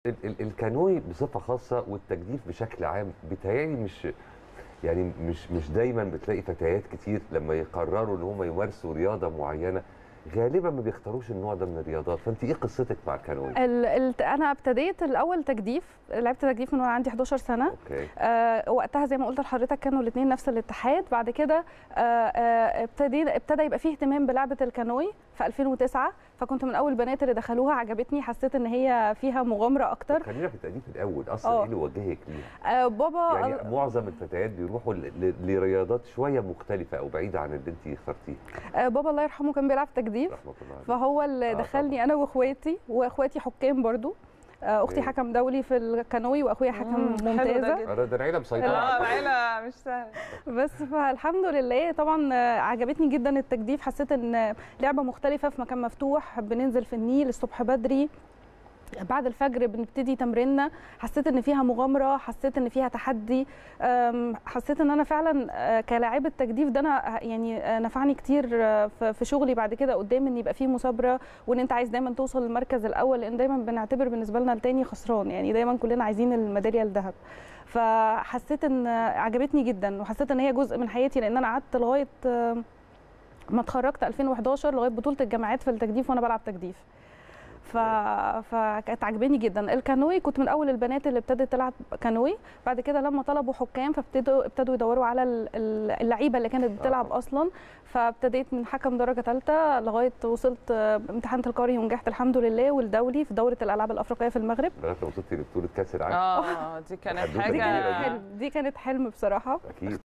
ال- ال- الكانوي بصفه خاصه والتجديف بشكل عام بيتهيألي مش يعني مش مش دايما بتلاقي فتيات كتير لما يقرروا ان هم يمارسوا رياضه معينه غالبا ما بيختاروش النوع ده من الرياضات فانت ايه قصتك مع الكانوي ال... ال... انا ابتديت الاول تجديف لعبت تجديف من وانا عندي 11 سنه اوكي آه وقتها زي ما قلت لحضرتك كانوا الاثنين نفس الاتحاد بعد كده آه آه ابتدي ابتدى يبقى فيه اهتمام بلعبه الكانوي في 2009 فكنت من اول البنات اللي دخلوها عجبتني حسيت ان هي فيها مغامره اكتر خلينا في التأديب الاول اصلا آه. ايه اللي وجهك ليها آه بابا يعني معظم الفتيات بيروحوا ل- ل- لرياضات شويه مختلفه او بعيده عن اللي انت اخترتيها آه بابا الله يرحمه كان بيلعب تجديف رحمه الله عليه فهو اللي آه دخلني انا واخواتي واخواتي حكام برضو آه اختي أوكي. حكم دولي في الكانوي واخويا حكم مم، حلو ده ممتازه جدا. أنا ده العيله مسيطره اه على كل شيء. العيله مش سهله بس فالحمد لله طبعا آه، عجبتني جدا التجديف حسيت ان لعبه مختلفه في مكان مفتوح بننزل في النيل الصبح بدري بعد الفجر بنبتدي تمريننا حسيت ان فيها مغامره حسيت ان فيها تحدي أم، حسيت ان انا فعلا آه، كلاعبه تجديف ده انا يعني آه، نفعني كتير آه، في في شغلي بعد كده قدام ان يبقى فيه مثابره وان انت عايز دايما توصل للمركز الاول لان دايما بنعتبر بالنسبه لنا التاني خسران يعني دايما كلنا عايزين الميداليه الذهب فحسيت ان عجبتني جدا وحسيت ان هي جزء من حياتي لان انا قعدت لغايه آه، ما اتخرجت 2011 لغايه بطوله الجامعات في التجديف وانا بلعب تجديف ف... فكانت عجباني جدا الكانوي كنت من اول البنات اللي ابتدت تلعب كانوي بعد كده لما طلبوا حكام فابتدوا ابتدوا يدوروا على ال- ال- اللعيبه اللي كانت بتلعب آه. اصلا فابتديت من حكم درجه ثالثه لغايه وصلت آه، امتحنت القاري ونجحت الحمد لله والدولي في دوره الالعاب الافريقيه في المغرب لغايه ما وصلتي لبطوله كاس العالم اه دي كانت حدوتة دي كبيرة حاجه كانت حلم دي كانت حلم بصراحه اكيد